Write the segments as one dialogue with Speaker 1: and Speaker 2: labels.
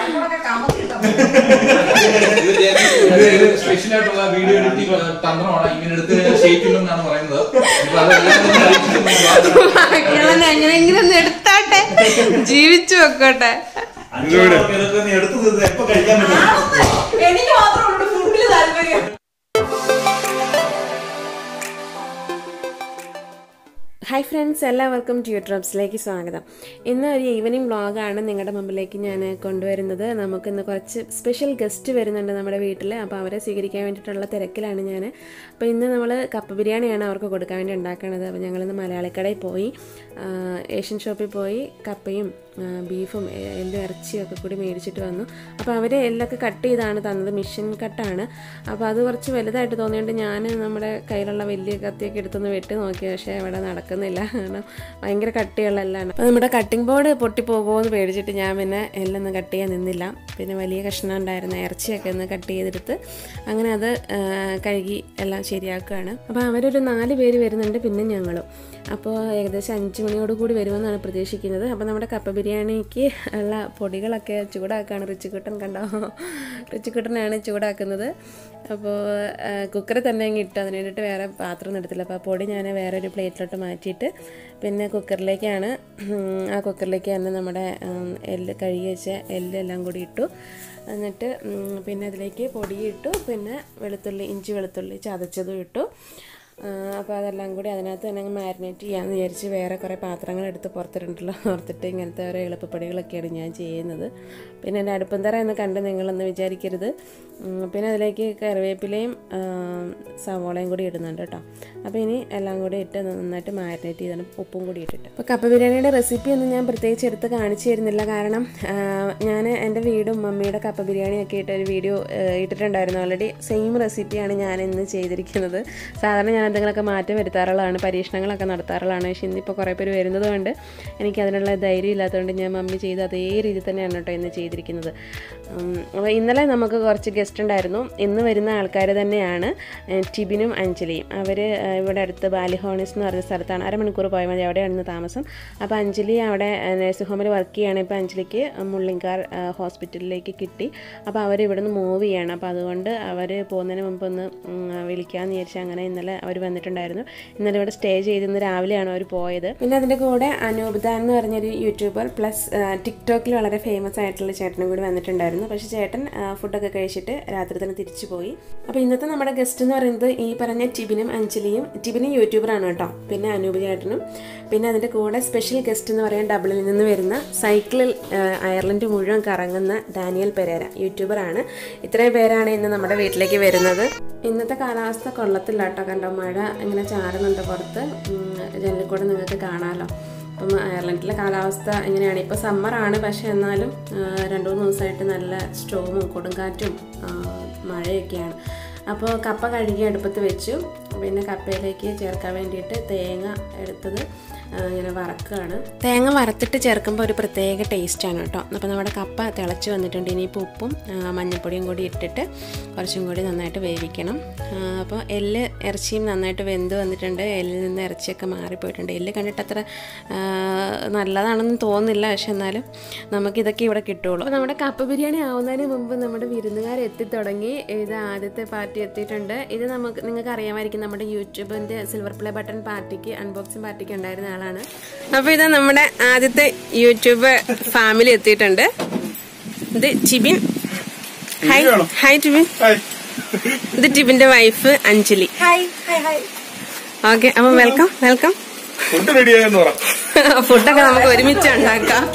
Speaker 1: കണ്ണൂടൊക്കെ കമത്തിട്ടോ
Speaker 2: സ്പെഷ്യൽ ആയിട്ടുള്ള video editing തന്ത്രമാണ് ഇങ്ങനെ എടുത്ത് ഷേപ്പില്ലെന്നാണ് പറയുന്നത് ഇപ്പൊ അതെല്ലാം ഒന്ന് പരീക്ഷിച്ച്
Speaker 3: ബാക്കിയുള്ള എങ്ങനെയെങ്കിലും ഒന്ന് എടുത്താട്ടെ ജീവിച്ചു വെക്കോട്ടെ
Speaker 4: ഇതൊക്കെ നീ എടുത്തു തീർത്ത് എപ്പോ കഴിക്കാൻ പറ്റും
Speaker 1: എനിക്ക് മാത്രമേ ഫുഡിൽ താല്പര്യം
Speaker 3: ഹായ് ഫ്രണ്ട്സ് എല്ലാവർക്കും ട്യൂ ഡ്രോപ്സിലേക്ക് സ്വാഗതം ഇന്ന് ഒരു ഈവനിങ് വ്ളോഗാണ് നിങ്ങളുടെ മുമ്പിലേക്ക് ഞാൻ കൊണ്ടുവരുന്നത് നമുക്കിന്ന് കുറച്ച് സ്പെഷ്യൽ ഗസ്റ്റ് വരുന്നുണ്ട് നമ്മുടെ വീട്ടിൽ അപ്പോൾ അവരെ സ്വീകരിക്കാൻ വേണ്ടിയിട്ടുള്ള തിരക്കിലാണ് ഞാൻ അപ്പോൾ ഇന്ന് നമ്മൾ കപ്പ ബിരിയാണിയാണ് അവർക്ക് കൊടുക്കാൻ വേണ്ടി ഉണ്ടാക്കുന്നത് അപ്പോൾ ഞങ്ങളിന്ന് മലയാളിക്കടയിൽ പോയി ആ, ഏഷ്യൻ ഷോപ്പിൽ പോയി കപ്പയും ആ, ബീഫും എ- എല്ലും ഇറച്ചിയും ഒക്കെ കൂടി മേടിച്ചിട്ട് വന്നു അപ്പോൾ അവർ എല്ലൊക്കെ കട്ട് ചെയ്താണ് തന്നത് മിഷൻ കട്ടാണ് അപ്പോൾ അത് കുറച്ച് വലുതായിട്ട് തോന്നിയോണ്ട് ഞാൻ നമ്മുടെ കയ്യിലുള്ള വലിയ കത്തിയൊക്കെ എടുത്തൊന്ന് വെട്ടി നോക്കി പക്ഷേ അവിടെ നടക്കുന്നില്ല കാരണം ഭയങ്കര കട്ടിയുള്ള എല്ലാണ് അപ്പോൾ നമ്മുടെ കട്ടിംഗ് ബോർഡ് പൊട്ടിപ്പോകുമോ എന്ന് പേടിച്ചിട്ട് ഞാൻ പിന്നെ എല്ലൊന്നും കട്ട് ചെയ്യാൻ നിന്നില്ല പിന്നെ വലിയ കഷ്ണം ഉണ്ടായിരുന്ന ഇറച്ചിയൊക്കെ ഒന്ന് കട്ട് ചെയ്തെടുത്ത് അങ്ങനെ അത് ആ, കഴുകി എല്ലാം ശരിയാക്കുകയാണ് അപ്പോൾ അവരൊരു നാല് പേര് വരുന്നുണ്ട് പിന്നെ ഞങ്ങളും അപ്പോൾ ഏകദേശം അഞ്ച് മണിയോട് കൂടി വരുമെന്നാണ് പ്രതീക്ഷിക്കുന്നത് അപ്പോൾ നമ്മുടെ കപ്പ ബിരിയാണിക്ക് ഉള്ള പൊടികളൊക്കെ ചൂടാക്കുകയാണ് റിച്ചിക്കുട്ടൻ കണ്ടോ റിച്ചിക്കുട്ടനാണ് ചൂടാക്കുന്നത് അപ്പോൾ കുക്കറിൽ തന്നെ അങ്ങ് ഇട്ടു അതിന് വേണ്ടിയിട്ട് വേറെ പാത്രം ഒന്നും എടുത്തില്ല അപ്പോൾ ആ പൊടി ഞാൻ വേറെ ഒരു പ്ലേറ്റിലോട്ട് മാറ്റിയിട്ട് പിന്നെ കുക്കറിലേക്കാണ് ഉം, ആ കുക്കറിലേക്ക് തന്നെ നമ്മുടെ ഉം, എല്ല് കഴുകി വെച്ച എല്ല് എല്ലാം കൂടി ഇട്ടു എന്നിട്ട് ഉം, പിന്നെ അതിലേക്ക് പൊടി ഇട്ടു പിന്നെ വെളുത്തുള്ളി ഇഞ്ചി വെളുത്തുള്ളി ചതച്ചതും ഇട്ടു അപ്പോൾ അതെല്ലാം കൂടി അതിനകത്ത് തന്നെ മാരിനേറ്റ് ചെയ്യാമെന്ന് വിചാരിച്ച് വേറെ കുറേ പാത്രങ്ങൾ എടുത്ത് പുറത്തിട്ടുണ്ടല്ലോ ഓർത്തിട്ട് ഇങ്ങനത്തെ ഓരോ എളുപ്പപ്പടികളൊക്കെയാണ് ഞാൻ ചെയ്യുന്നത് പിന്നെ എൻ്റെ അടുപ്പം തറ എന്ന് കണ്ട് നിങ്ങളൊന്ന് വിചാരിക്കരുത് ഉം, പിന്നെ അതിലേക്ക് കറിവേപ്പിലയും ആ, സവോളയും കൂടി ഇടുന്നുണ്ട് കേട്ടോ അപ്പോൾ ഇനി എല്ലാം കൂടി ഇട്ട് നന്നായിട്ട് മാരിനേറ്റ് ചെയ്താണ് ഉപ്പും കൂടി ഇട്ടിട്ട് അപ്പോൾ കപ്പ ബിരിയാണിയുടെ റെസിപ്പി ഒന്നും ഞാൻ പ്രത്യേകിച്ച് എടുത്ത് കാണിച്ചു തരുന്നില്ല കാരണം ഞാൻ എൻ്റെ വീടും മമ്മിയുടെ കപ്പ ബിരിയാണിയൊക്കെ ഇട്ട് ഒരു വീഡിയോ ഇട്ടിട്ടുണ്ടായിരുന്നു ഓൾറെഡി സെയിം റെസിപ്പിയാണ് ഞാൻ ഇന്ന് ചെയ്തിരിക്കുന്നത് സാധാരണ ഞാൻ എന്തെങ്കിലുമൊക്കെ മാറ്റം വരുത്താറുള്ളതാണ് പരീക്ഷണങ്ങളൊക്കെ നടത്താറുള്ളതാണ് പക്ഷേ ഇന്നിപ്പോൾ കുറേ പേര് വരുന്നത് കൊണ്ട് എനിക്ക് അതിനുള്ള ധൈര്യം ഇല്ലാത്തതുകൊണ്ട് ഞാൻ മമ്മി ചെയ്ത് അതേ രീതി തന്നെയാണ് കേട്ടോ ഇന്ന് ചെയ്തിരിക്കുന്നത് ഉം, അപ്പോൾ ഇന്നലെ നമുക്ക് കുറച്ച് ഗസ്റ്റ് ഉണ്ടായിരുന്നു ഇന്ന് വരുന്ന ആൾക്കാർ തന്നെയാണ് ഏഹ്, ടിബിനും അഞ്ജലിയും അവർ ഇവിടെ അടുത്ത് ബാലിഹോണിസ് എന്ന് പറഞ്ഞ സ്ഥലത്താണ് അരമണിക്കൂർ പോയാൽ മതി അവിടെയാണ് ഇന്ന് താമസം അപ്പോൾ അഞ്ജലി അവിടെ നഴ്സിംഗ് ഹോമിൽ വർക്ക് ചെയ്യുകയാണ് ഇപ്പോൾ അഞ്ജലിക്ക് മുള്ളിങ്കാർ ഏഹ്, ഹോസ്പിറ്റലിലേക്ക് കിട്ടി അപ്പോൾ അവർ ഇവിടുന്ന് മൂവ് ചെയ്യാണ് അപ്പോൾ അതുകൊണ്ട് അവർ പോകുന്നതിന് മുമ്പ് ഒന്ന് ഉം, വിളിക്കാമെന്ന് വിചാരിച്ച് അങ്ങനെ ഇന്നലെ അവർ വന്നിട്ടുണ്ടായിരുന്നു ഇന്നലെ ഇവിടെ സ്റ്റേ ചെയ്ത് ഇന്ന് രാവിലെയാണ് അവർ പോയത് പിന്നെ അതിൻ്റെ കൂടെ അനൂപ്ദാൻ എന്ന് പറഞ്ഞൊരു യൂട്യൂബർ പ്ലസ് ടിക്ടോക്കിൽ വളരെ ഫേമസ് ആയിട്ടുള്ള ചേട്ടനും കൂടി വന്നിട്ടുണ്ടായിരുന്നു പക്ഷേ ചേട്ടൻ ആ, ഫുഡൊക്കെ കഴിച്ചിട്ട് രാത്രി തന്നെ തിരിച്ചു പോയി അപ്പോൾ ഇന്നത്തെ നമ്മുടെ ഗസ്റ്റ് എന്ന് പറയുന്നത് ഈ പറഞ്ഞ ടിബിനും അഞ്ജലിയും ടിബിനും യൂട്യൂബറാണ് കേട്ടോ പിന്നെ അനൂപ് ചേട്ടനും പിന്നെ അതിൻ്റെ കൂടെ സ്പെഷ്യൽ ഗസ്റ്റ് എന്ന് പറയാൻ ഡബിളിൽ നിന്ന് വരുന്ന സൈക്കിളിൽ ആ, അയർലൻഡ് മുഴുവൻ കറങ്ങുന്ന ഡാനിയൽ പെരേര യൂട്യൂബറാണ് ഇത്രയും പേരാണ് ഇന്ന് നമ്മുടെ വീട്ടിലേക്ക് വരുന്നത് ഇന്നത്തെ കാലാവസ്ഥ കൊള്ളത്തില്ല കേട്ടോ കണ്ടോ മഴ ഇങ്ങനെ ചാടുന്നുണ്ട് പുറത്ത് ഉം, ജനലിൽ കൂടെ നിങ്ങൾക്ക് കാണാമല്ലോ അപ്പം അയർലൻഡിലെ കാലാവസ്ഥ എങ്ങനെയാണ് ഇപ്പോൾ സമ്മറാണ് പക്ഷേ എന്നാലും ആ, രണ്ട് മൂന്ന് ദിവസമായിട്ട് നല്ല സ്റ്റോമും കൊടുങ്കാറ്റും ആ, മഴയൊക്കെയാണ് അപ്പോൾ കപ്പ കഴുകി അടുപ്പത്ത് വെച്ചു പിന്നെ കപ്പയിലേക്ക് ചേർക്കാൻ വേണ്ടിയിട്ട് തേങ്ങ എടുത്തത് ആ, ഇങ്ങനെ വറക്കുകയാണ് തേങ്ങ വറുത്തിട്ട് ചേർക്കുമ്പോൾ ഒരു പ്രത്യേക ടേസ്റ്റാണ് കേട്ടോ അപ്പോൾ നമ്മുടെ കപ്പ തിളച്ച് വന്നിട്ടുണ്ട് ഇനിയിപ്പോൾ ഉപ്പും ആ, മഞ്ഞൾപ്പൊടിയും കൂടി ഇട്ടിട്ട് കുറച്ചും കൂടി നന്നായിട്ട് വേവിക്കണം ആ, അപ്പോൾ എല്ല് ഇറച്ചിയും നന്നായിട്ട് വെന്ത് വന്നിട്ടുണ്ട് എല്ലിൽ നിന്ന് ഇറച്ചിയൊക്കെ മാറിപ്പോയിട്ടുണ്ട് എല്ല് കണ്ടിട്ട് അത്ര ആ, നല്ലതാണെന്ന് തോന്നുന്നില്ല പക്ഷെ എന്നാലും നമുക്കിതൊക്കെ ഇവിടെ കിട്ടുള്ളൂ അപ്പോൾ നമ്മുടെ കപ്പ ബിരിയാണി ആവുന്നതിന് മുമ്പ് നമ്മുടെ വിരുന്നുകാർ എത്തിത്തുടങ്ങി ഇത് ആദ്യത്തെ പാർട്ടി എത്തിയിട്ടുണ്ട് ഇത് നമുക്ക് നിങ്ങൾക്ക് അറിയാമായിരിക്കും നമ്മുടെ യൂട്യൂബിൻ്റെ സിൽവർ പ്ലേ ബട്ടൺ പാർട്ടിക്ക് അൺബോക്സിംഗ് പാർട്ടിക്ക് ഉണ്ടായിരുന്ന ആളാണ് അപ്പോൾ ഇത് നമ്മുടെ ആദ്യത്തെ യൂട്യൂബ് ഫാമിലി എത്തിയിട്ടുണ്ട് ഇത് ടിബിൻ ഹായ് ഹായ് ടിബിൻ ഇത് ടിബിന്റെ wife Anjali
Speaker 1: hi hi hi
Speaker 3: okay അപ്പൊ വെൽക്കം വെൽക്കം
Speaker 4: ഫുഡ് റെഡിയായെന്ന് പറ
Speaker 3: ഫുഡൊക്കെ നമുക്ക് ഒരുമിച്ച് ഉണ്ടാക്കാം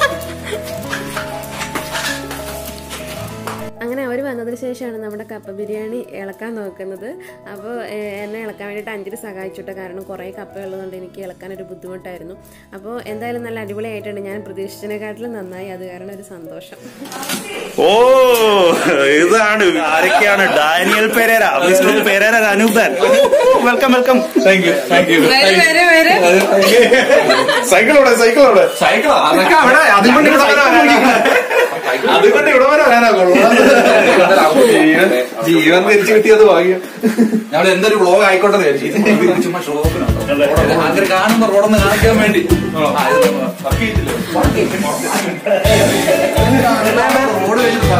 Speaker 3: അങ്ങനെ അവർ വന്നതിന് ശേഷമാണ് നമ്മുടെ കപ്പ ബിരിയാണി ഇളക്കാൻ നോക്കുന്നത് അപ്പോൾ എന്നെ ഇളക്കാൻ വേണ്ടിയിട്ട് അഞ്ചിന് സഹായിച്ചിട്ട് കാരണം കുറേ കപ്പ ഉള്ളതുകൊണ്ട് എനിക്ക് ഇളക്കാനൊരു ബുദ്ധിമുട്ടായിരുന്നു അപ്പോൾ എന്തായാലും നല്ല അടിപൊളിയായിട്ടുണ്ട് ഞാൻ പ്രതീക്ഷിച്ചതിനെക്കാട്ടിലും നന്നായി അത് കാരണം ഒരു സന്തോഷം
Speaker 4: ഓ ഇതാണ് ആരൊക്കെയാണ് ഡാനിയൽ പെരേര മിസ്റ്റർ പെരേര അനൂപൻ welcome welcome thank you thank you
Speaker 3: വരെ വരെ വരെ
Speaker 4: സൈക്കിളോടെ സൈക്കിളോടെ
Speaker 2: സൈക്കിളോ
Speaker 4: അതൊക്കെ അവിടെ അതുകൊണ്ട് ഇവിടെ വരെ വരാനാ. അതുകൊണ്ട് ഇവിടെ വരെ വരാനാ കൊള്ളാം ജീവൻ ജീവൻ തിരിച്ചു കിട്ടിയത് ഭാഗ്യം
Speaker 2: ഞങ്ങൾ എന്തൊരു വ്ളോഗ് ആയിക്കോട്ടെ എന്ന് വിചാരിച്ചു. ഇത് ചുമ്മാ ഷോപ്പിനുണ്ടോ ആൾക്കാർ കാണുമ്പോ റോഡൊന്ന് കാണിക്കാൻ വേണ്ടി ആ, ഇത് വർക്ക് ചെയ്തില്ലേ? റോഡ് കഴിഞ്ഞ്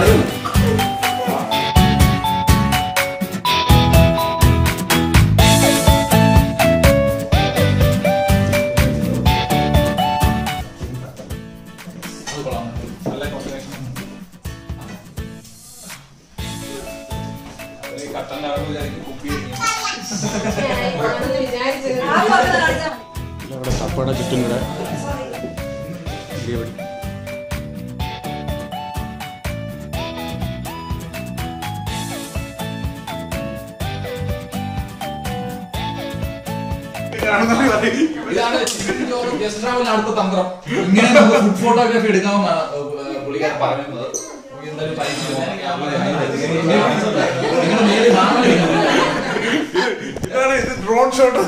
Speaker 2: കട്ടനിലാണെന്ന് വിചാരിക്കും കുപ്പി
Speaker 3: ഞാനൊന്ന് വിചാരിച്ചത്
Speaker 1: ആ പറഞ്ഞത് കാണിച്ചാ മതി.
Speaker 4: ഇവിടെ കപ്പയുടെ ചുറ്റും കൂടെ ഇടിപൊളി.
Speaker 2: ഇതാണ് ചിക്കൻ ചോറ് ഗസ്റ്റ് ട്രാവലിന് അടുത്ത തന്ത്രം ഇങ്ങനെ നമുക്ക് ഫുഡ് ഫോട്ടോഗ്രാഫി എടുക്കാമെന്നാണ് ഏഹ്, പുള്ളിക്കാരൻ പറയുന്നത് നമുക്ക് എന്തായാലും പൈസ നിങ്ങളുടെ മേല് നാമലില്ല
Speaker 5: ഇതാണ് ഇത് ഡ്രോൺ ഷോട്ട്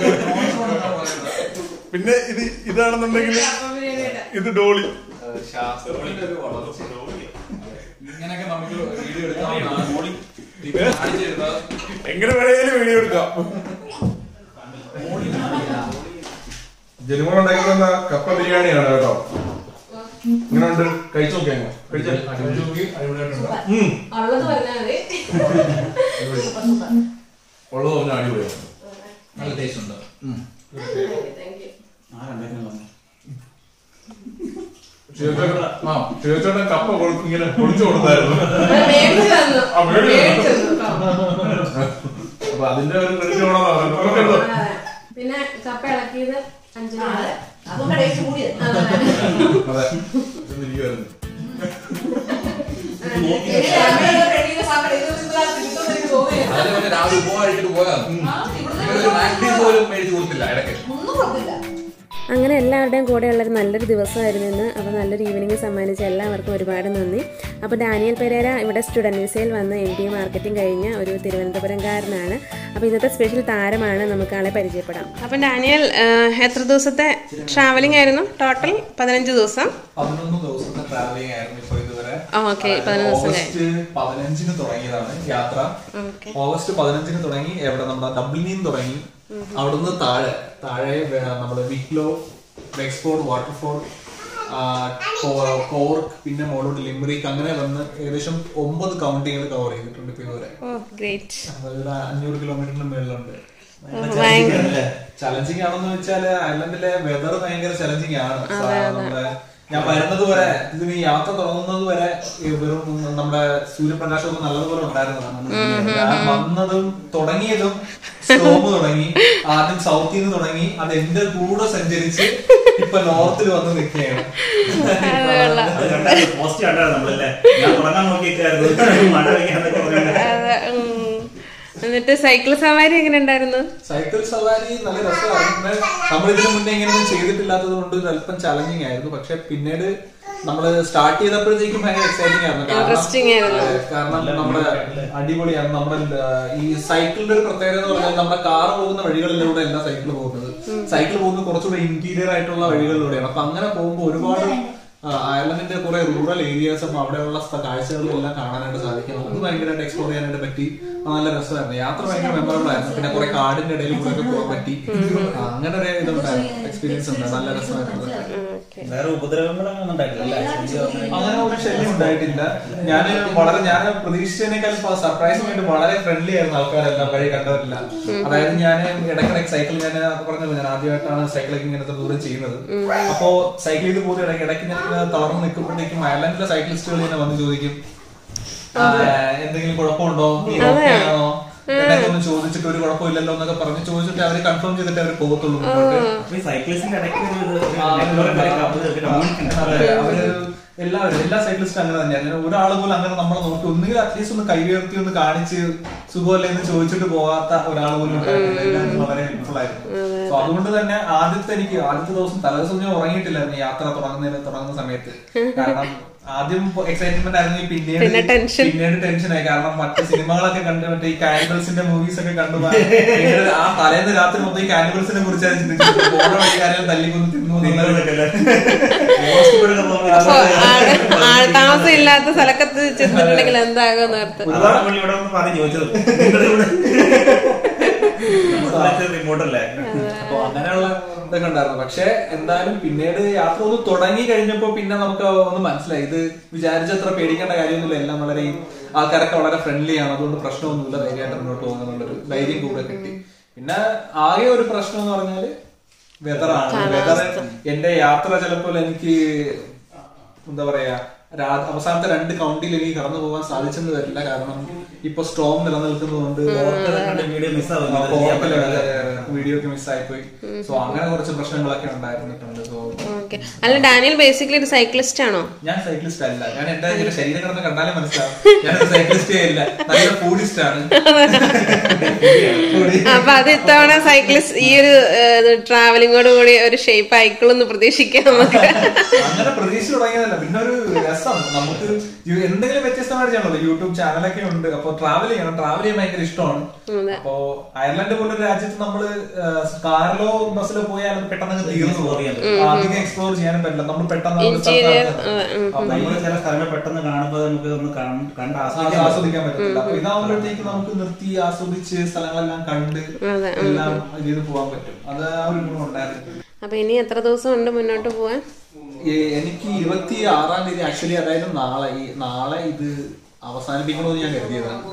Speaker 5: പിന്നെ ഇത് ഇതാണെന്നുണ്ടെങ്കിൽ ഇത് ഡോളി
Speaker 2: ശാസ്ത്രത്തിന്റെ ഒരു വളർച്ച ഇങ്ങനെയൊക്കെ നമുക്ക് വീഡിയോ എടുക്കാവുന്നതാണ് ഇപ്പൊ കാണിച്ചിരുന്നത്
Speaker 5: എങ്ങനെ വേണേലും വീഡിയോ എടുക്കാം ജനിമോൾ ഉണ്ടാക്കുന്ന കപ്പ ബിരിയാണിയാണ് കേട്ടോ ഇങ്ങനെയുണ്ട് കഴിച്ചു നോക്കിയാ കഴിച്ചു നോക്കി അടിപൊളിയായിട്ടുണ്ട് ഉം.
Speaker 3: ഉള്ളത് പറഞ്ഞാൽ മതി
Speaker 5: ഉള്ളത് പറഞ്ഞാൽ അടിപൊളിയാണ്
Speaker 2: നല്ല ടേസ്റ്റ് ഉണ്ട്
Speaker 3: താങ്ക് യു
Speaker 5: ചേച്ചേട്ടൻ ആ ചേച്ചേട്ടൻ കപ്പ കൊടുക്കും ഇങ്ങനെ പൊളിച്ചു കൊടുത്തായിരുന്നു
Speaker 3: മേടിച്ചു തന്നു
Speaker 5: ആ, മേടിച്ചു തന്നു.
Speaker 3: മേടിച്ചു തന്നു കേട്ടോ.
Speaker 5: അപ്പൊ അതിന്റെ ഒരു ക്രെഡിറ്റ് വേണമെന്ന് പറഞ്ഞു നമുക്കുണ്ടോ?
Speaker 3: അതെ. പിന്നെ കപ്പ ഇളക്കിയത് അഞ്ചിന്
Speaker 1: ആ, അതെ. അതുകൊണ്ട് ടേസ്റ്റ് കൂടിയത്
Speaker 5: അതെ ചെന്നിരിക്കുവായിരുന്നു.
Speaker 1: ഇനി രാവിലെ റെഡിയുടെ സാധനം ഇത് ഇതിനകത്ത് കിട്ടുമെന്ന് എനിക്ക് തോന്നുന്നില്ല.
Speaker 2: അതിന് പിന്നെ രാവിലെ ഉപ്പ കഴിച്ചിട്ട് പോയാൽ
Speaker 1: ആ, ഇവിടുന്ന്
Speaker 2: ഒരു മാഗ്നീസ് പോലും മേടിച്ചു കൊടുത്തില്ല ഇടയ്ക്ക്
Speaker 1: ഒന്നും കൊടുത്തില്ല
Speaker 3: അങ്ങനെ എല്ലാവരുടെയും കൂടെയുള്ളൊരു നല്ലൊരു ദിവസമായിരുന്നു ഇന്ന് അപ്പോൾ നല്ലൊരു ഈവനിങ് സമ്മാനിച്ച എല്ലാവർക്കും ഒരുപാട് നന്ദി അപ്പോൾ ഡാനിയൽ പെരേര ഇവിടെ സ്റ്റുഡൻറ് വിസയിൽ വന്ന് എം ബി മാർക്കറ്റിംഗ് കഴിഞ്ഞ ഒരു തിരുവനന്തപുരംകാരനാണ് അപ്പോൾ ഇന്നത്തെ സ്പെഷ്യൽ താരമാണ് നമുക്ക് ആളെ പരിചയപ്പെടാം അപ്പം ഡാനിയൽ എത്ര ദിവസത്തെ ട്രാവലിംഗ് ആയിരുന്നു ടോട്ടൽ പതിനഞ്ച് ദിവസം
Speaker 2: പതിനൊന്ന് ദിവസത്തെ ട്രാവലിംഗ് ആയിരുന്നു ഇപ്പൊ ഇതുവരെ
Speaker 3: ഓക്കെ പതിനൊന്ന് ദിവസം
Speaker 2: ഓഗസ്റ്റ് പതിനഞ്ചിന് തുടങ്ങിയതാണ് യാത്ര
Speaker 3: ഓക്കെ
Speaker 2: ഓഗസ്റ്റ് പതിനഞ്ചിന് തുടങ്ങി എവിടെ നമ്മുടെ ഡബ്ലിനിൽ നിന്ന് തുടങ്ങി അവിടുന്ന് താഴെ താഴെ വേ- നമ്മുടെ വിക്ലോ വെക്സ്ഫോർഡ് വാട്ടർഫോൾ കോർക്ക് പിന്നെ മോളോട്ട് ലിംബ്രിക്ക് അങ്ങനെ വന്ന് ഏകദേശം ഒമ്പത് കൗണ്ടിങ്ങൾ കവർ ചെയ്തിട്ടുണ്ട് ഇപ്പൊ ഇതുവരെ
Speaker 3: ഓ ഗ്രേറ്റ്
Speaker 2: അതായത് ഒരു അഞ്ഞൂറ് കിലോമീറ്ററിന് മേളിലുണ്ട്
Speaker 3: ഭയങ്കര
Speaker 2: ചലഞ്ചിങ് ആണെന്ന് വെച്ചാല് ഐലൻഡിലെ വെതർ ഭയങ്കര ചലഞ്ചിങ് ആണ് നമ്മുടെ ഞാൻ വരുന്നത് വരെ ഇതിന് ഈ യാത്ര തുടങ്ങുന്നത് വരെ ഈ വെറും നമ്മുടെ സൂര്യപ്രകാശമൊക്കെ നല്ലതുപോലെ ഉണ്ടായിരുന്നതാണ് ഞാൻ വന്നതും തുടങ്ങിയതും സ്റ്റോം തുടങ്ങി ആദ്യം സൗത്തിൽ നിന്ന് തുടങ്ങി അത് എന്റെ കൂടെ സഞ്ചരിച്ച് ഇപ്പൊ നോർത്തിൽ വന്ന് നിൽക്കുകയാണ്
Speaker 4: അത് കണ്ടായിരുന്നു പോസ്റ്റ് കണ്ടായിരുന്നു നമ്മളല്ലേ ഞാൻ തുടങ്ങാൻ നോക്കിയിട്ടായിരുന്നു മഴ പെയ്യാന്നൊക്കെ പറഞ്ഞു
Speaker 3: അതെ, ഉം. എന്നിട്ട് സൈക്കിൾ സവാരി എങ്ങനെ ഉണ്ടായിരുന്നു
Speaker 2: സൈക്കിൾ സവാരി നല്ല രസമായിരുന്നു നമ്മൾ ഇതിനു മുന്നേ ഇങ്ങനെയൊന്നും ചെയ്തിട്ടില്ലാത്തത് കൊണ്ട് ഇത് അല്പം ചലഞ്ചിങ് ആയിരുന്നു പക്ഷെ പിന്നീട് നമ്മൾ സ്റ്റാർട്ട് ചെയ്തപ്പോഴത്തേക്കും ഭയങ്കര എക്സൈറ്റിംഗ് ആയിരുന്നു കാരണം-
Speaker 3: Interesting ആയിരുന്നു.
Speaker 2: അതെ, കാരണം നമ്മുടെ അടിപൊളിയാണ് നമ്മുടെ ആ, ഈ സൈക്കിളിന്റെ ഒരു പ്രത്യേകത എന്ന് പറഞ്ഞാൽ നമ്മുടെ കാർ പോകുന്ന വഴികളിലൂടെ അല്ല സൈക്കിൾ പോകുന്നത് സൈക്കിൾ പോകുന്നത് കുറച്ചുകൂടെ ഇന്റീരിയർ ആയിട്ടുള്ള വഴികളിലൂടെയാണ് അപ്പൊ അങ്ങനെ പോകുമ്പോൾ ഒരുപാട് ആ, അയർലൻഡിന്റെ കുറെ റൂറൽ ഏരിയാസും അവിടെയുള്ള സ്ഥ- കാഴ്ചകളും എല്ലാം കാണാനായിട്ട് സാധിക്കും അത് ഭയങ്കരമായിട്ട് എക്സ്പ്ലോർ ചെയ്യാനായിട്ട് പറ്റി അത് നല്ല രസമായിരുന്നു യാത്ര ഭയങ്കര മെമ്മറബിൾ ആയിരുന്നു പിന്നെ കുറെ കാടിന്റെ ഇടയിൽ കൂടെ ഒക്കെ പോകാൻ പറ്റി ആ, അങ്ങനെ ഒരു ഇതുണ്ടായിരുന്നു എക്സ്പീരിയൻസ് ഉണ്ട് നല്ല രസമായിരുന്നു
Speaker 4: വേറെ ഉപദ്രവങ്ങളൊന്നും ഉണ്ടായിട്ടില്ല
Speaker 2: അങ്ങനെ ഒരു ശല്യം ഉണ്ടായിട്ടില്ല ഞാൻ വളരെ ഞാൻ പ്രതീക്ഷിച്ചതിനേക്കാൾ സർപ്രൈസിംഗ് ആയിട്ട് വളരെ ഫ്രണ്ട്ലി ആയിരുന്നു ആൾക്കാരെല്ലാം വഴി കണ്ടവരില്ല അതായത് ഞാൻ ഇടയ്ക്കിടയ്ക്ക് സൈക്കിൾ ഞാൻ പറഞ്ഞല്ലോ ഞാൻ ആദ്യമായിട്ടാണ് സൈക്കിളൊക്കെ ഇങ്ങനത്തെ ദൂരം ചെയ്യുന്നത് അപ്പോ സൈക്കിൾ ചെയ്ത് പോകുന്ന ഇടയ്ക്ക് ഇടയ്ക്ക് ഞാൻ ഇങ്ങനെ തളർന്ന് നിൽക്കുമ്പോഴത്തേക്കും അയർലൻഡിലെ സൈക്ലിസ്റ്റുകൾ ഇങ്ങനെ വന്ന് ചോദിക്കും ആ, എന്തെങ്കിലും കുഴപ്പമുണ്ടോ നീ okay ആണോ എന്നൊക്കെ ഒന്ന് ചോദിച്ചിട്ട് ഒരു കുഴപ്പമില്ലല്ലോ എന്നൊക്കെ പറഞ്ഞ് ചോദിച്ചിട്ട് അവര് കൺഫേം ചെയ്തിട്ട് അവർ പോകത്തുള്ളൂ മുന്നോട്ട്
Speaker 4: അപ്പൊ ഈ സൈക്ലിസ്റ്റിന്റെ ഇടയ്ക്ക് ഒരു ഇത് ഒരു network ആയിട്ട് അവര് ഒരു community ഉണ്ട്.
Speaker 2: അതെ, അവര് എല്ലാവരും എല്ലാ സൈക്ലിസ്റ്റും അങ്ങനെ തന്നെയാണ് ഒരാൾ പോലും അങ്ങനെ നമ്മളെ നോക്കി ഒന്നുകിൽ അറ്റ്ലീസ്റ്റ് ഒന്ന് കൈ ഉയർത്തി ഒന്ന് കാണിച്ച് സുഖമല്ലേ എന്ന് ചോദിച്ചിട്ട് പോകാത്ത ഒരാൾ പോലും ഉണ്ടായിട്ടില്ല എല്ലാവരും വളരെ ഹെൽപ്ഫുൾ ആയിരുന്നു സോ അതുകൊണ്ട് തന്നെ ആദ്യത്തെ എനിക്ക് ആദ്യത്തെ ദിവസം തലേദിവസം ഞാൻ ഉറങ്ങിയിട്ടില്ലായിരുന്നു ഈ യാത്ര തുടങ്ങുന്നതിന് തുടങ്ങുന്ന സമയത്ത് കാരണം ആദ്യം എക്സൈറ്റ്മെന്റ് ആയിരുന്നു പിന്നീട്
Speaker 3: പിന്നെ tension.
Speaker 2: പിന്നീട് ടെൻഷനായി കാരണം മറ്റു സിനിമകളൊക്കെ കണ്ട് മറ്റേ ഈ കാനിബൽസിന്റെ മൂവീസ് ഒക്കെ കണ്ടു പിന്നീട് ആ തലേന്ന് രാത്രി മൊത്തം ഈ കാനിബൽസിനെ കുറിച്ചാണ് ചിന്തിച്ചത് പോണ വഴിക്കാരെല്ലാം തല്ലിക്കൊന്ന് തിന്നു എന്നുള്ളത്
Speaker 4: നിങ്ങളൊക്കെ അല്ലേ? Most കൂടുതൽ പോകുന്നത്
Speaker 3: ആള് ആള് താമസം ഇല്ലാത്ത സ്ഥലക്കത്ത് ചെന്നിട്ടുണ്ടെങ്കിൽ എന്താകും നേരത്തെ
Speaker 4: അതാണ് പുള്ളി ഇവിടെ വന്ന് പറഞ്ഞ് ചോദിച്ചത് നിങ്ങളിവിടെ റിമോട്ട് അല്ലേ
Speaker 2: അപ്പൊ അങ്ങനെയുള്ള ഇതൊക്കെ ഉണ്ടായിരുന്നു പക്ഷെ എന്തായാലും പിന്നീട് യാത്ര ഒന്ന് തുടങ്ങി കഴിഞ്ഞപ്പോ പിന്നെ നമുക്ക് ഒന്ന് മനസ്സിലായി ഇത് വിചാരിച്ചത്ര പേടിക്കേണ്ട കാര്യമൊന്നുമില്ല എല്ലാം വളരെ ആൾക്കാരൊക്കെ വളരെ ഫ്രണ്ട്ലി ആണ് അതുകൊണ്ട് പ്രശ്നമൊന്നുമില്ല ധൈര്യമായിട്ട് മുന്നോട്ട് പോകുന്നുള്ളൊരു ധൈര്യം കൂടെ കിട്ടി പിന്നെ ആകെ ഒരു പ്രശ്നം എന്ന് പറഞ്ഞാല് വെതറാണ് വെതർ എന്റെ യാത്ര ചിലപ്പോൾ എനിക്ക് എന്താ പറയാ രാ- അവസാനത്തെ രണ്ട് കൗണ്ടിൽ എനിക്ക് കടന്നു പോകാൻ സാധിച്ചെന്ന് വരില്ല കാരണം ഇപ്പൊ സ്റ്റോം നിലനിൽക്കുന്നതുകൊണ്ട്
Speaker 4: വീഡിയോ മിസ്സാവും
Speaker 2: വീഡിയോ ഒക്കെ മിസ്സായിപ്പോയി സോ അങ്ങനെ കുറച്ച് പ്രശ്നങ്ങളൊക്കെ ഉണ്ടായിരുന്നിട്ടുണ്ട് സോ
Speaker 3: ഓക്കെ അല്ല ഡാനിയൽ ബേസിക്കലി ഒരു സൈക്ലിസ്റ്റ് ആണോ
Speaker 2: ഞാൻ സൈക്ലിസ്റ്റ് അല്ല ഞാൻ എന്റെ ഇങ്ങനെ ശരീരം കിടന്ന് കണ്ടാലേ മനസ്സിലാവും ഞാൻ സൈക്ലിസ്റ്റേ അല്ല നല്ല ഫൂഡിസ്റ്റ് ആണ് Foodie.
Speaker 3: അപ്പൊ അത് ഇത്തവണ സൈക്ലിസ്റ്റ് ഈ ഒരു ട്രാവലിങ്ങോട് കൂടി ഒരു ഷേപ്പ് ആയിക്കോളെന്ന് പ്രതീക്ഷിക്കാം നമുക്ക്
Speaker 2: അങ്ങനെ പ്രതീക്ഷ തുടങ്ങിയതല്ല പിന്നെ ഒരു രസം നമുക്ക് യു- എന്തെങ്കിലും വ്യത്യസ്തമായിട്ട് ചെയ്യണല്ലോ യൂട്യൂബ് ചാനലൊക്കെ ഉണ്ട് അപ്പൊ ട്രാവൽ ചെയ്യണം ട്രാവൽ ചെയ്യാൻ ഭയങ്കര ഇഷ്ടമാണ്
Speaker 3: അതെ.
Speaker 2: അപ്പോ അയർലൻഡ് പോലൊരു രാജ്യത്ത് നമ്മള് കാറിലോ ബസ്സിലോ പോയാൽ അത് പെട്ടെന്ന് അങ്ങ് തീർന്നു
Speaker 4: Explore ചെയ്യാൻ
Speaker 2: പോകും. അധികം എക്സ്പ്ലോർ ചെയ്യാനും പറ്റില്ല നമ്മൾ പെട്ടെന്ന് ആ ഒരു സ്ഥലത്ത്
Speaker 3: Interior,
Speaker 2: ഇറങ്ങുന്നത്.
Speaker 3: അതെ, ഉം,
Speaker 2: അപ്പൊ
Speaker 4: നമ്മൾ
Speaker 2: ഈ
Speaker 4: ചില സ്ഥലങ്ങൾ പെട്ടെന്ന് കാണുമ്പോൾ നമുക്ക് ഒന്ന് കണ്ട് കണ്ട്
Speaker 2: ആ-
Speaker 4: ആസ്വദിക്കാൻ
Speaker 2: ആസ്വദിക്കാൻ പറ്റത്തില്ല അപ്പൊ ഇതാവുമ്പോഴത്തേക്ക് നമുക്ക് നിർത്തി ആസ്വദിച്ച് സ്ഥലങ്ങളെല്ലാം കണ്ട്
Speaker 3: അതെ,
Speaker 2: എല്ലാം ചെയ്ത് പോകാൻ പറ്റും അത് ആ ഒരു ഗുണം ഉണ്ടായിരുന്നു
Speaker 3: അപ്പൊ ഇനി എത്ര ദിവസം ഉണ്ട് മുന്നോട്ട് പോവാൻ
Speaker 2: ഈ എനിക്ക് ഇരുപത്തി ആറാം തീയതി ആക്ച്വലി അതായത് നാളെ ഈ നാളെ ഇത് അവസാനിപ്പിക്കണമെന്ന് ഞാൻ കരുതിയതാണ്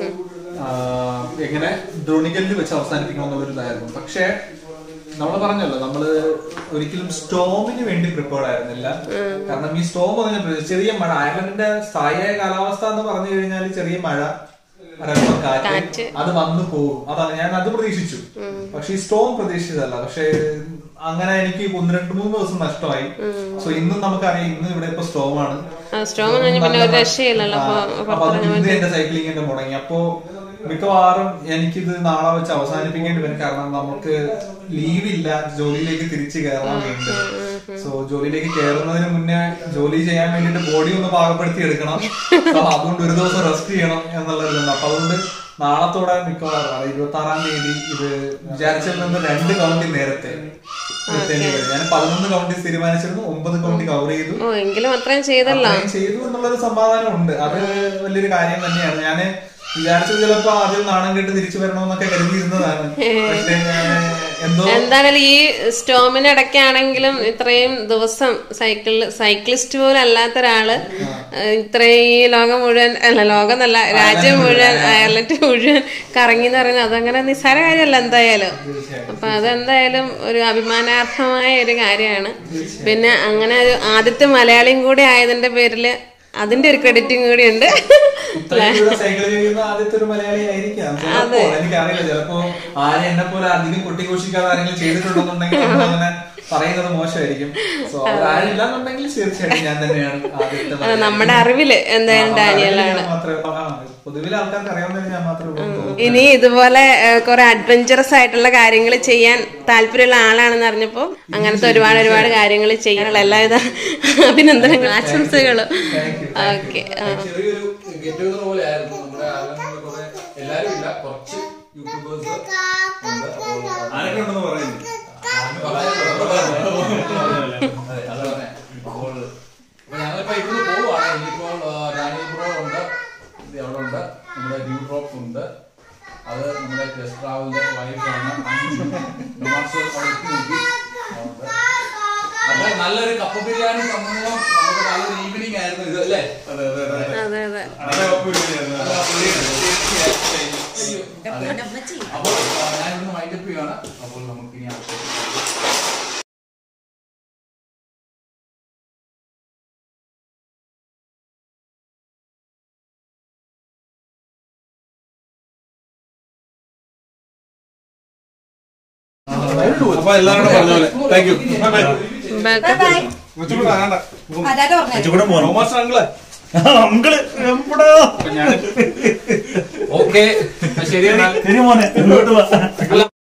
Speaker 2: ആ, എങ്ങനെ ദ്രോണിക്കലിൽ വെച്ച് അവസാനിപ്പിക്കണമെന്നുള്ളൊരു ഇതായിരുന്നു പക്ഷേ നമ്മൾ പറഞ്ഞല്ലോ നമ്മള് ഒരിക്കലും സ്റ്റോമിന് വേണ്ടി പ്രിപ്പയർഡ് ആയിരുന്നില്ല കാരണം ഈ സ്റ്റോം പറഞ്ഞ ചെറിയ മഴ അയർലൻഡിന്റെ സ്ഥായിയായ കാലാവസ്ഥ എന്ന് പറഞ്ഞു കഴിഞ്ഞാൽ ചെറിയ മഴ ഒരല്പം കാറ്റ്
Speaker 3: കാറ്റ്.
Speaker 2: അത് വന്നു പോകും അതാണ് ഞാൻ അത് പ്രതീക്ഷിച്ചു പക്ഷെ ഈ സ്റ്റോം പ്രതീക്ഷിച്ചതല്ല പക്ഷെ അങ്ങനെ എനിക്ക് ഒന്ന് രണ്ട് മൂന്ന് ദിവസം നഷ്ടമായി സോ ഇന്നും നമുക്കറിയാം ഇന്ന് ഇവിടെ ഇപ്പൊ സ്റ്റോം ആണ്
Speaker 3: സ്റ്റോം എന്ന് പറഞ്ഞാൽ പിന്നെ ഒരു രക്ഷയില്ലല്ലോ
Speaker 2: ആ,
Speaker 3: അപ്പൊ
Speaker 2: അപ്പൊ അത് ഇന്ന് എന്റെ സൈക്ലിംഗ് ഒക്കെ മുടങ്ങി അപ്പോ മിക്കവാറും എനിക്കിത് നാളെ വെച്ച് അവസാനിപ്പിക്കേണ്ടി വരും കാരണം നമുക്ക് ലീവില്ല ജോലിയിലേക്ക് തിരിച്ചു കയറാൻ വേണ്ടി സോ ജോലിയിലേക്ക് കയറുന്നതിന് മുന്നേ ജോലി ചെയ്യാൻ വേണ്ടിട്ട് ബോഡി ഒന്ന് പാകപ്പെടുത്തി എടുക്കണം അപ്പൊ അതുകൊണ്ട് ഒരു ദിവസം റെസ്റ്റ് ചെയ്യണം എന്നുള്ളതുണ്ട് അപ്പൊ അതുകൊണ്ട് നാളത്തോടെ മിക്കവാറും ഇരുപത്തി ആറാം തീയതി ഇത് വിചാരിച്ചതിൽ നിന്ന് രണ്ട് കൗണ്ടി നേരത്തെ എടുത്തേണ്ടി വരും. ഞാൻ പതിനൊന്ന് കൗണ്ടി തീരുമാനിച്ചിരുന്നു ഒമ്പത് കൗണ്ടി കവർ ചെയ്തു
Speaker 3: ഓ എങ്കിലും അത്രയും ചെയ്തല്ലോ
Speaker 2: അത്രയും ചെയ്തു എന്നുള്ളൊരു സമാധാനം ഉണ്ട് അത് വലിയൊരു കാര്യം തന്നെയാണ് ഞാന് വിചാരിച്ചത് ചിലപ്പോ ആദ്യം നാണം കെട്ട് തിരിച്ചു വരണമെന്നൊക്കെ കരുതിയിരുന്നതാണ് പക്ഷേ ഞാന് എന്തോ
Speaker 3: എന്തായാലും ഈ സ്റ്റോമിന് ഇടയ്ക്കാണെങ്കിലും ഇത്രയും ദിവസം സൈക്കിൾ സൈക്ലിസ്റ്റ് പോലും അല്ലാത്ത ഒരാള് ഏഹ്, ഇത്രയും ഈ ലോകം മുഴുവൻ അല്ല ലോകം എന്നല്ല രാജ്യം മുഴുവൻ അയർലൻഡ് മുഴുവൻ കറങ്ങി എന്ന് പറയുന്നത് അതങ്ങനെ നിസ്സാര കാര്യമല്ല എന്തായാലും അപ്പൊ അതെന്തായാലും ഒരു അഭിമാനാർഹമായ ഒരു കാര്യമാണ് പിന്നെ അങ്ങനെ ഒരു ആദ്യത്തെ മലയാളിയും കൂടി ആയതിന്റെ പേരില് അതിന്റെ ഒരു ക്രെഡിറ്റും കൂടി ഉണ്ട്
Speaker 2: ഇത്രയും ദൂരം സൈക്കിൾ ചെയ്യുന്ന ആദ്യത്തെ ഒരു മലയാളി ആയിരിക്കാം ചിലപ്പോ എനിക്കറിയില്ല ചിലപ്പോ ആരെ എന്നെ പോലെ അധികം കൊട്ടിഘോഷിക്കാതെ ആരെങ്കിലും ചെയ്തിട്ടുണ്ടെന്നുണ്ടെങ്കിൽ നമ്മൾ അങ്ങനെ പറയുന്നത് മോശമായിരിക്കും സോ അവരാരില്ല എന്നുണ്ടെങ്കിൽ തീർച്ചയായിട്ടും ഞാൻ തന്നെയാണ് ആദ്യത്തെ
Speaker 3: അത്
Speaker 2: മലയാളി.
Speaker 3: നമ്മുടെ അറിവില് എന്തായാലും
Speaker 2: ആ,
Speaker 3: ഡാനിയലാണ്
Speaker 2: ഞാൻ മാത്രമേ ആ, പൊതുവിലെ ആൾക്കാർക്ക് അറിയാവുന്നത് ഞാൻ മാത്രമേ ഉള്ളൂ എന്ന് തോന്നുന്നു.
Speaker 3: ഇനി ഇതുപോലെ ഏഹ്, കുറെ അഡ്വഞ്ചറസ് ആയിട്ടുള്ള കാര്യങ്ങൾ ചെയ്യാൻ താല്പര്യമുള്ള ആളാണെന്ന് അറിഞ്ഞപ്പോ അങ്ങനത്തെ ഒരുപാട് ഒരുപാട് കാര്യങ്ങൾ ചെയ്യാനുള്ള എല്ലാവിധ അഭിനന്ദനങ്ങളും ആശംസകളും ഓക്കെ
Speaker 6: ചെറിയൊരു ഗെറ്റ് ടുഗദർ പോലെ ആയിരുന്നു നമ്മുടെ ആലങ്ങളിൽ കുറെ എല്ലാരും ഇല്ല കുറച്ച് യൂട്യൂബേഴ്സ് ഉണ്ട് അപ്പോൾ
Speaker 4: ആരൊക്കെ ഉണ്ടെന്ന് പറയുന്നു
Speaker 6: ആരും പറയാനില്ല. അതെ, അത് പറഞ്ഞെ. അപ്പോൾ അപ്പൊ ഞങ്ങളിപ്പോ ഇവിടുന്ന് പോവാണ് ഇനിയിപ്പോൾ ആ, ഡാനിയൽ ബ്രോ ഉണ്ട് ഇത് അവിടെ ഉണ്ട് നമ്മുടെ ഡ്യൂ ഡ്രോപ്സ് ഉണ്ട് അത് നമ്മുടെ ടെസ്റ്റ് ട്രാവലിന്റെ വൈഫാണ് നൊമാസ് അവിടെ എത്തി നോക്കി അതുകൊണ്ട് അപ്പൊ നല്ലൊരു കപ്പ ബിരിയാണി സംഭവം നമുക്ക് നല്ലൊരു ഈവനിങ് ആയിരുന്നു ഇത് അല്ലേ
Speaker 3: അതെ അതെ
Speaker 6: അപ്പോൾ ഞാൻ ഇവിടുന്ന് വൈൻഡപ്പ് ചെയ്യുകയാണ് അപ്പോൾ നമുക്ക് ഇനി അടുത്ത
Speaker 5: അപ്പൊ എല്ലാവരും പറഞ്ഞ പോലെ താങ്ക് യു
Speaker 1: അതായിട്ട് പറഞ്ഞു
Speaker 4: കൂടെ പോകണം
Speaker 5: തോമസ് അങ്കിളെ
Speaker 4: അങ്കിള് എവിടാ?
Speaker 6: ഓക്കെ ശരി എന്നാൽ
Speaker 4: ശരി മോനെ ഇങ്ങോട്ട് വാ